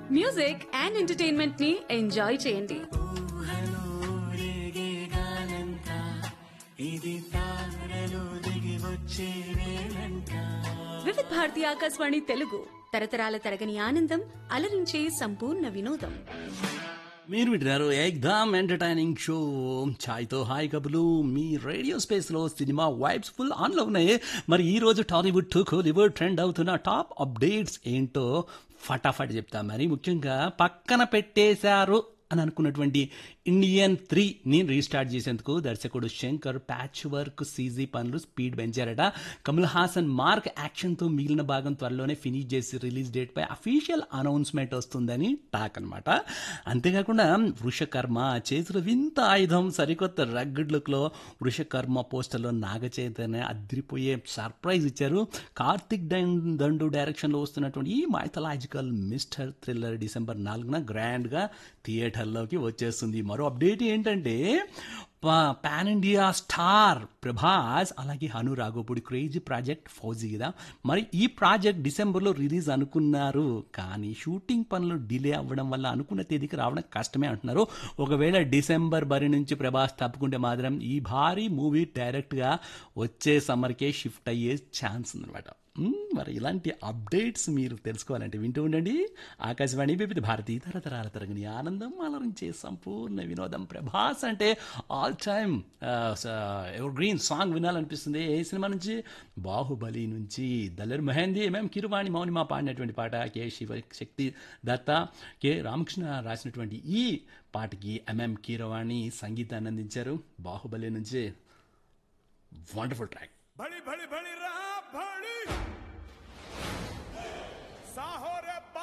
music and entertainment ని enjoy చేయండి వివిధ భారతి ఆకాశవాణి తెలుగు తరతరాల తరగని ఆనందం అలరించే సంపూర్ణ వినోదం మీరు వింటున్నారు ఎగ్దామ్ ఎంటర్టైనింగ్ షో ఛాయ్తో హాయ్ కబులు మీ రేడియో స్పేస్ లో సినిమా వైబ్స్ ఫుల్ ఆన్ లో ఉన్నాయి మరి ఈ రోజు టాలీవుడ్ టు కోలీవుడ్ ట్రెండ్ అవుతున్న టాప్ అప్డేట్స్ ఏంటో ఫటాఫట్ చెప్తా మరి ముఖ్యంగా పక్కన పెట్టేశారు అని అనుకున్నటువంటి ఇండియన్ త్రీ ని రీస్టార్ట్ చేసేందుకు దర్శకుడు శంకర్ ప్యాచ్ వర్క్ సీజీ పనులు స్పీడ్ పెంచారట కమల్ హాసన్ మార్క్ యాక్షన్ తో మిగిలిన భాగం త్వరలోనే ఫినిష్ చేసి రిలీజ్ డేట్ పై అఫీషియల్ అనౌన్స్మెంట్ వస్తుందని టాక్ అనమాట అంతేకాకుండా వృషకర్మ చేతుల వింత ఆయుధం సరికొత్త రగ్గడ్ లుక్ లో వృషకర్మ పోస్టర్లో నాగ చైతన్య అదిరిపోయే సర్ప్రైజ్ ఇచ్చారు కార్తిక్ దండ్- దండు డైరెక్షన్ లో వస్తున్నటువంటి ఈ మైథలాజికల్ మిస్టర్ థ్రిల్లర్ డిసెంబర్ నాలుగున గ్రాండ్ గా థియేటర్లోకి వచ్చేస్తుంది మరో అప్డేట్ ఏంటంటే పా- పాన్ ఇండియా స్టార్ ప్రభాస్ అలాగే హను రాఘోపుడి క్రేజీ ప్రాజెక్ట్ ఫౌజీ కదా మరి ఈ ప్రాజెక్ట్ డిసెంబర్లో రిలీజ్ అనుకున్నారు కానీ షూటింగ్ పనులు డిలే అవ్వడం వల్ల అనుకున్న తేదీకి రావడం కష్టమే అంటున్నారు ఒకవేళ డిసెంబర్ బరి నుంచి ప్రభాస్ తప్పుకుంటే మాత్రం ఈ భారీ మూవీ డైరెక్ట్గా వచ్చే సమ్మర్కే షిఫ్ట్ అయ్యే ఛాన్స్ ఉందన్నమాట మ్మ్, మరి ఇలాంటి అప్డేట్స్ మీరు తెలుసుకోవాలంటే వింటూ ఉండండి ఆకాశవాణి వివిధ భారతీ తరతరాల తరగని ఆనందం అలరించే సంపూర్ణ వినోదం ప్రభాస్ అంటే all time evergreen song వినాలనిపిస్తుంది ఏ సినిమా నుంచి బాహుబలి నుంచి దల్లర్ మెహందీ ఎంఎం కిరువాణి మౌనిమా పాడినటువంటి పాట కె శివ శక్తి దత్త కె రామకృష్ణ రాసినటువంటి ఈ పాటకి ఎంఎం కీరవాణి సంగీతాన్ని అందించారు బాహుబలి నుంచి వండర్ఫుల్ ట్రాక్ బడి బడి బడి రా